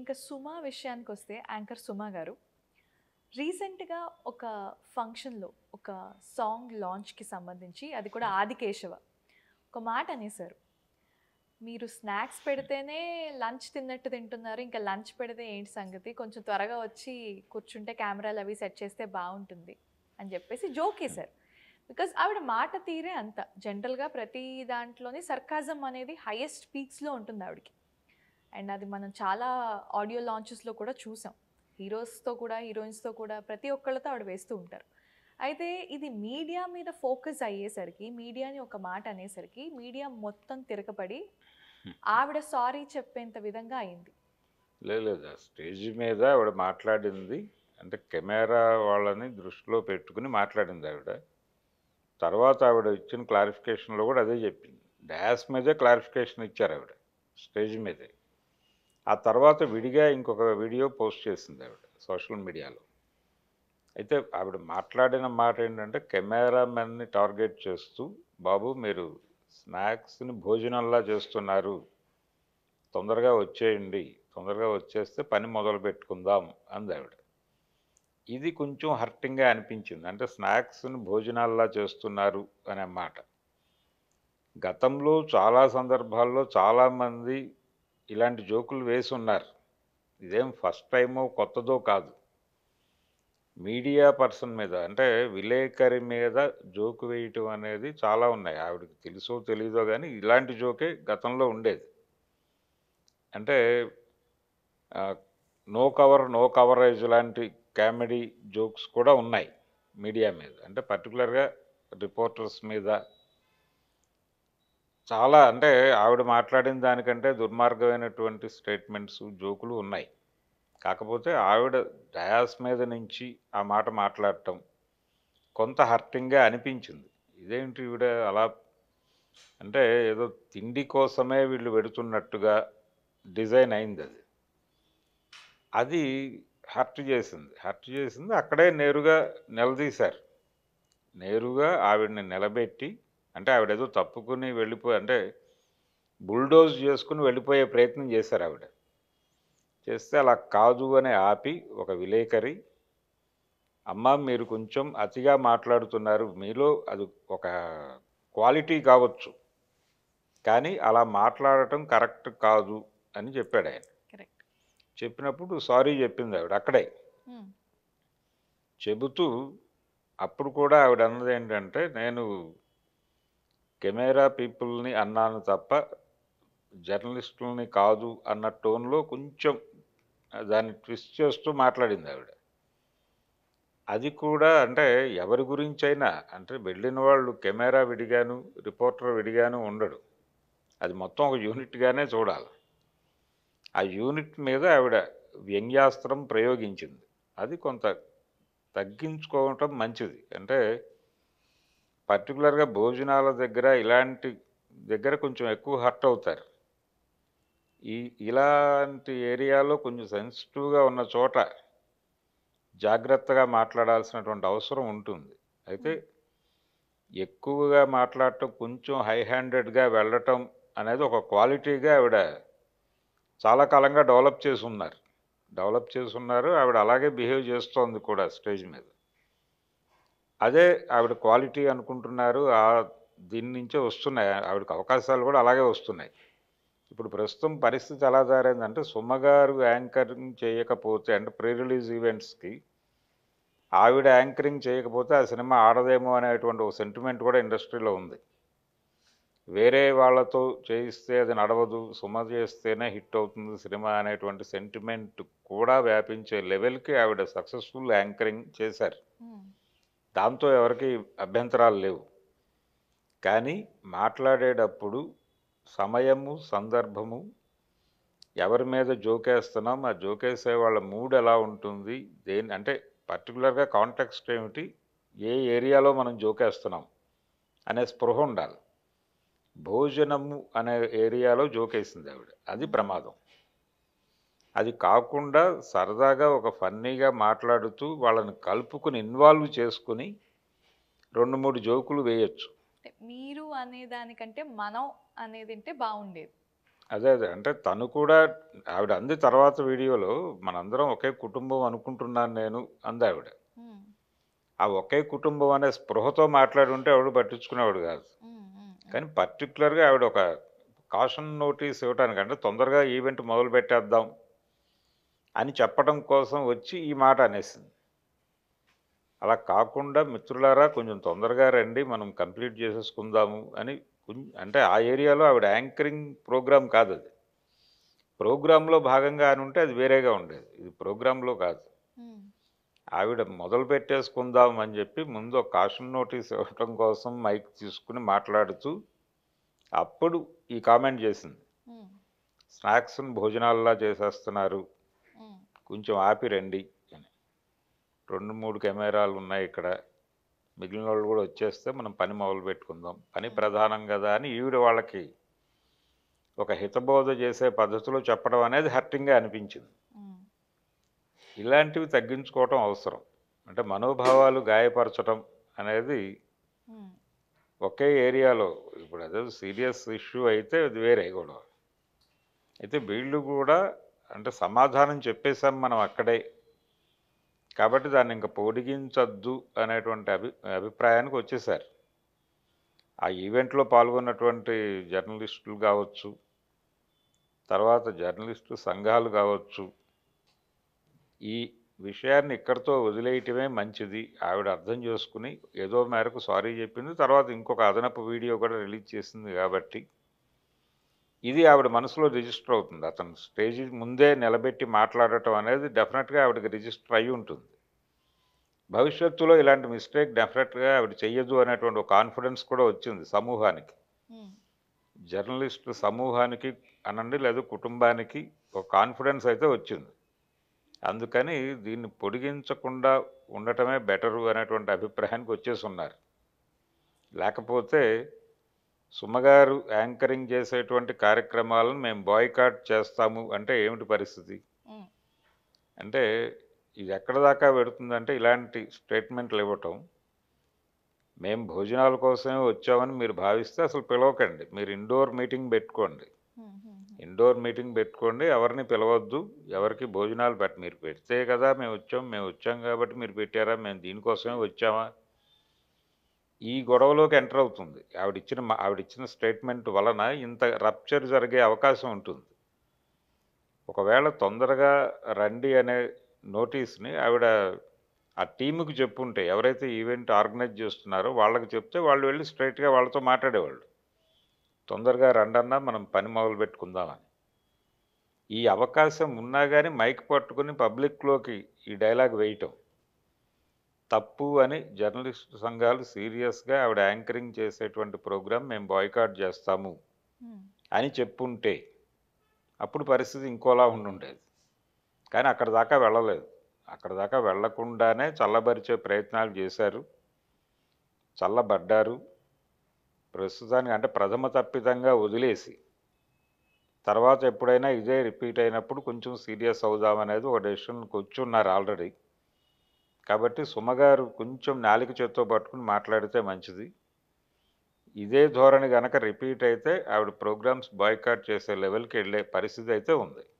ఇంకా సుమా విషయానికి వస్తే యాంకర్ సుమా గారు రీసెంట్గా ఒక ఫంక్షన్లో ఒక సాంగ్ లాంచ్కి సంబంధించి అది కూడా ఆదికేశవ ఒక మాట అనేసారు మీరు స్నాక్స్ పెడితేనే లంచ్ తిన్నట్టు తింటున్నారు ఇంకా లంచ్ పెడితే ఏంటి సంగతి కొంచెం త్వరగా వచ్చి కూర్చుంటే కెమెరాలు అవి సెట్ చేస్తే బాగుంటుంది అని చెప్పేసి జోక్ వేశారు బికాజ్ ఆవిడ మాట తీరే అంత జనరల్గా ప్రతి దాంట్లోని సర్కాజం అనేది హైయెస్ట్ పీక్స్లో ఉంటుంది ఆవిడకి అండ్ అది మనం చాలా ఆడియో లాంచెస్లో కూడా చూసాం హీరోస్తో కూడా హీరోయిన్స్తో కూడా ప్రతి ఒక్కళ్ళతో ఆవిడ వేస్తూ ఉంటారు అయితే ఇది మీడియా మీద ఫోకస్ అయ్యేసరికి మీడియాని ఒక మాట అనేసరికి మీడియా మొత్తం తిరగబడి ఆవిడ సారీ చెప్పేంత విధంగా అయింది లేదు లేదు ఆ స్టేజ్ మీద ఆవిడ మాట్లాడింది అంటే కెమెరా వాళ్ళని దృష్టిలో పెట్టుకుని మాట్లాడింది ఆవిడ తర్వాత ఆవిడ ఇచ్చిన క్లారిఫికేషన్లో కూడా అదే చెప్పింది డ్యాస్ మీదే క్లారిఫికేషన్ ఇచ్చారు ఆవిడ స్టేజ్ మీదే ఆ తర్వాత విడిగా ఇంకొక వీడియో పోస్ట్ చేసింది ఆవిడ సోషల్ మీడియాలో అయితే ఆవిడ మాట్లాడిన మాట ఏంటంటే కెమెరామెన్ని టార్గెట్ చేస్తూ బాబు మీరు స్నాక్స్ని భోజనంలా చేస్తున్నారు తొందరగా వచ్చేయండి తొందరగా వచ్చేస్తే పని మొదలు పెట్టుకుందాం అంది ఆవిడ ఇది కొంచెం హర్టింగ్గా అనిపించింది అంటే స్నాక్స్ని భోజనాల్లా చేస్తున్నారు అనే మాట గతంలో చాలా సందర్భాల్లో చాలామంది ఇలాంటి జోకులు వేసి ఉన్నారు ఇదేం ఫస్ట్ టైమో కొత్తదో కాదు మీడియా పర్సన్ మీద అంటే విలేకరి మీద జోకు వేయటం అనేది చాలా ఉన్నాయి ఆవిడకి తెలుసో తెలీదో కానీ ఇలాంటి జోకే గతంలో ఉండేది అంటే ఆ, నో కవర్ నో కవరేజ్ లాంటి కామెడీ జోక్స్ కూడా ఉన్నాయి మీడియా మీద అంటే పర్టికులర్గా రిపోర్టర్స్ మీద చాలా అంటే ఆవిడ మాట్లాడిన దానికంటే దుర్మార్గమైనటువంటి స్టేట్మెంట్స్ జోకులు ఉన్నాయి కాకపోతే ఆవిడ డయాస్ మీద నుంచి ఆ మాట మాట్లాడటం కొంత హర్టింగ్గా అనిపించింది ఇదేంటి ఈవిడ అలా అంటే ఏదో తిండి కోసమే వీళ్ళు పెడుతున్నట్టుగా డిజైన్ అయింది అది అది హర్ట్ చేసింది హర్ట్ చేసింది అక్కడే నేరుగా నిలదీశారు నేరుగా ఆవిడని నిలబెట్టి అంటే ఆవిడ ఏదో తప్పుకుని వెళ్ళిపోయి అంటే బుల్డోజ్ చేసుకుని వెళ్ళిపోయే ప్రయత్నం చేశారు ఆవిడ చేస్తే అలా కాదు అని ఆపి ఒక విలేకరి అమ్మ మీరు కొంచెం అతిగా మాట్లాడుతున్నారు మీలో అది ఒక క్వాలిటీ కావచ్చు కానీ అలా మాట్లాడటం కరెక్ట్ కాదు అని చెప్పాడు ఆయన కరెక్ట్ చెప్పినప్పుడు సారీ చెప్పింది ఆవిడ అక్కడే చెబుతూ అప్పుడు కూడా ఆవిడ అన్నది ఏంటంటే నేను కెమెరా పీపుల్ని అన్నాను తప్ప జర్నలిస్టులని కాదు అన్న టోన్లో కొంచెం దాన్ని ట్విస్ట్ చేస్తూ మాట్లాడింది ఆవిడ అది కూడా అంటే ఎవరి గురించి అయినా అంటే వెళ్ళిన వాళ్ళు కెమెరా విడిగాను రిపోర్టర్ విడిగాను ఉండడు అది మొత్తం ఒక యూనిట్గానే చూడాలి ఆ యూనిట్ మీద ఆవిడ వ్యంగ్యాస్త్రం ప్రయోగించింది అది కొంత తగ్గించుకోవటం మంచిది అంటే పర్టికులర్గా భోజనాల దగ్గర ఇలాంటి దగ్గర కొంచెం ఎక్కువ హర్ట్ అవుతారు ఈ ఇలాంటి ఏరియాలో కొంచెం సెన్సిటివ్గా ఉన్న చోట జాగ్రత్తగా మాట్లాడాల్సినటువంటి అవసరం ఉంటుంది అయితే ఎక్కువగా మాట్లాడటం కొంచెం హై హ్యాండెడ్గా వెళ్ళటం అనేది ఒక క్వాలిటీగా ఆవిడ చాలా కాలంగా డెవలప్ చేసి ఉన్నారు డెవలప్ చేసి ఉన్నారు ఆవిడ అలాగే బిహేవ్ చేస్తోంది కూడా స్టేజ్ మీద అదే ఆవిడ క్వాలిటీ అనుకుంటున్నారు ఆ దీని నుంచే వస్తున్నాయి ఆవిడకి అవకాశాలు కూడా అలాగే వస్తున్నాయి ఇప్పుడు ప్రస్తుతం పరిస్థితి ఎలా తయారైందంటే సుమ్మగారు యాంకరింగ్ చేయకపోతే అంటే ప్రీ రిలీజ్ ఈవెంట్స్కి ఆవిడ యాంకరింగ్ చేయకపోతే ఆ సినిమా ఆడదేమో అనేటువంటి ఒక సెంటిమెంట్ కూడా ఇండస్ట్రీలో ఉంది వేరే వాళ్ళతో చేయిస్తే అది నడవదు సుమ చేస్తేనే హిట్ అవుతుంది సినిమా అనేటువంటి సెంటిమెంట్ కూడా వ్యాపించే లెవెల్కి ఆవిడ సక్సెస్ఫుల్ యాంకరింగ్ చేశారు దాంతో ఎవరికి అభ్యంతరాలు లేవు కానీ మాట్లాడేటప్పుడు సమయము సందర్భము ఎవరి మీద జోకేస్తున్నాం ఆ జోకేసే వాళ్ళ మూడ్ ఎలా ఉంటుంది దేని అంటే పర్టికులర్గా కాంటెక్స్ట్ ఏమిటి ఏ ఏరియాలో మనం జోకేస్తున్నాం అనే స్పృహ ఉండాలి భోజనము అనే ఏరియాలో జోకేసింది ఆవిడ అది ప్రమాదం అది కాకుండా సరదాగా ఒక ఫన్నీగా మాట్లాడుతూ వాళ్ళని కలుపుకుని ఇన్వాల్వ్ చేసుకుని రెండు మూడు జోకులు వేయొచ్చు అంటే మీరు అనే దానికంటే మనం అనేది అంటే బాగుండేది అదే అదే అంటే తను కూడా ఆవిడ అంది తర్వాత వీడియోలో మనందరం ఒకే కుటుంబం అనుకుంటున్నాను నేను అంది ఆవిడ ఉమ్, ఆ ఒకే కుటుంబం అనే స్పృహతో మాట్లాడి ఉంటే ఆవిడ పట్టించుకునేవాడు కాదు ఉమ్, ఉమ్, కానీ పర్టికులర్గా ఆవిడ ఒక కాషన్ నోటీస్ ఇవ్వడానికి అంటే తొందరగా ఈవెంట్ మొదలు పెట్టేద్దాం అని చెప్పడం కోసం వచ్చి ఈ మాట అనేసింది అలా కాకుండా మిత్రులారా కొంచెం తొందరగా రండి మనం కంప్లీట్ చేసేసుకుందాము అని కొంచెం అంటే ఆ ఏరియాలో ఆవిడ యాంకరింగ్ ప్రోగ్రామ్ కాదు అది ప్రోగ్రాంలో భాగంగా అని ఉంటే అది వేరేగా ఉండేది ఇది ప్రోగ్రాంలో కాదు ఉమ్, ఆవిడ మొదలు పెట్టేసుకుందాం అని చెప్పి ముందు ఒక కాషన్ నోటీస్ ఇవ్వటం కోసం మైక్ తీసుకుని మాట్లాడుతూ అప్పుడు ఈ కామెంట్ చేసింది ఉమ్, స్నాక్స్ని భోజనాల్లా చేసేస్తున్నారు ఉమ్, కొంచెం ఆపి రండి అని రెండు మూడు కెమెరాలు ఉన్నాయి ఇక్కడ మిగిలిన వాళ్ళు కూడా వచ్చేస్తే మనం పని మొదలు పెట్టుకుందాం పని ప్రధానం కదా అని ఈవిడ వాళ్ళకి ఒక హితబోధ చేసే పద్ధతిలో చెప్పడం అనేది హర్టింగ్గా అనిపించింది ఉమ్, ఇలాంటివి తగ్గించుకోవటం అవసరం అంటే మనోభావాలు గాయపరచడం అనేది ఉమ్, ఒకే ఏరియాలో ఇప్పుడు అదే సీరియస్ ఇష్యూ అయితే అది వేరే గొడవ అయితే వీళ్ళు కూడా అంటే సమాధానం చెప్పేశాం మనం అక్కడే కాబట్టి దాన్ని ఇంకా పొడిగించద్దు అనేటువంటి అభి అభిప్రాయానికి వచ్చేసారు ఆ ఈవెంట్లో పాల్గొన్నటువంటి జర్నలిస్టులు కావచ్చు తర్వాత జర్నలిస్టు సంఘాలు కావచ్చు ఈ విషయాన్ని ఇక్కడితో వదిలేయటమే మంచిది ఆవిడ అర్థం చేసుకుని ఏదో మేరకు సారీ చెప్పింది తర్వాత ఇంకొక అదనపు వీడియో కూడా రిలీజ్ చేసింది కాబట్టి ఇది ఆవిడ మనసులో రిజిస్టర్ అవుతుంది అతను స్టేజ్ ముందే నిలబెట్టి మాట్లాడటం అనేది డెఫినెట్గా ఆవిడకి రిజిస్టర్ అయి ఉంటుంది భవిష్యత్తులో ఇలాంటి మిస్టేక్ డెఫినెట్గా ఆవిడ చెయ్యదు అనేటువంటి ఒక కాన్ఫిడెన్స్ కూడా వచ్చింది సమూహానికి ఉమ్, జర్నలిస్టు సమూహానికి అనండి లేదా కుటుంబానికి ఒక కాన్ఫిడెన్స్ అయితే వచ్చింది అందుకని దీన్ని పొడిగించకుండా ఉండటమే బెటరు అనేటువంటి అభిప్రాయానికి వచ్చేసి ఉన్నారు లేకపోతే సుమగారు యాంకరింగ్ చేసేటువంటి కార్యక్రమాలను మేము బాయ్కాట్ చేస్తాము అంటే ఏమిటి పరిస్థితి ఉమ్, అంటే ఇది ఎక్కడ దాకా పెడుతుందంటే ఇలాంటి స్టేట్మెంట్లు ఇవ్వటం మేము భోజనాల కోసమే వచ్చామని మీరు భావిస్తే అసలు పిలవకండి మీరు ఇండోర్ మీటింగ్ పెట్టుకోండి ఉమ్, ఉమ్, ఇండోర్ మీటింగ్ పెట్టుకోండి ఎవరిని పిలవద్దు ఎవరికి భోజనాలు పెట్ట మీరు పెడితే కదా మేము వచ్చాం మేము వచ్చాం కాబట్టి మీరు పెట్టారా మేము దీనికోసమే వచ్చామా ఈ గొడవలోకి ఎంటర్ అవుతుంది ఆవిడిచ్చిన మా- ఆవిడిచ్చిన స్టేట్మెంట్ వలన ఇంత రప్చర్ జరిగే అవకాశం ఉంటుంది ఒకవేళ తొందరగా రండి అనే నోటీస్ని ఆవిడ ఆ టీముకి చెప్పుంటే ఎవరైతే ఈవెంట్ ఆర్గనైజ్ చేస్తున్నారో వాళ్ళకి చెప్తే వాళ్ళు వెళ్ళి స్ట్రైట్గా వాళ్ళతో మాట్లాడేవాళ్ళు తొందరగా రండన్నా మనం పని మొదలు పెట్టుకుందామని ఈ అవకాశం ఉన్నా కానీ మైక్ పట్టుకుని పబ్లిక్లోకి ఈ డైలాగ్ వేయటం తప్పు అని జర్నలిస్ట్ సంఘాలు సీరియస్గా ఆవిడ యాంకరింగ్ చేసేటువంటి ప్రోగ్రాం మేము బాయ్కాట్ చేస్తాము ఉమ్, అని చెప్పుంటే అప్పుడు పరిస్థితి ఇంకోలా ఉండుండేది కానీ అక్కడ దాకా వెళ్ళలేదు అక్కడ దాకా వెళ్లకుండానే చల్లబరిచే ప్రయత్నాలు చేశారు చల్లబడ్డారు ప్రస్తుతానికి అంటే ప్రథమ తప్పితంగా వదిలేసి తర్వాత ఎప్పుడైనా ఇదే రిపీట్ అయినప్పుడు కొంచెం సీరియస్ అవుదామనేది ఒక డెసిషన్కి వచ్చి ఉన్నారు ఆల్రెడీ కాబట్టి సుమగారు కొంచెం నాలిక చేత్తో పట్టుకుని మాట్లాడితే మంచిది ఇదే ధోరణి గనక రిపీట్ అయితే ఆవిడ ప్రోగ్రామ్స్ బాయ్కాట్ చేసే లెవెల్కి వెళ్ళే పరిస్థితి అయితే ఉంది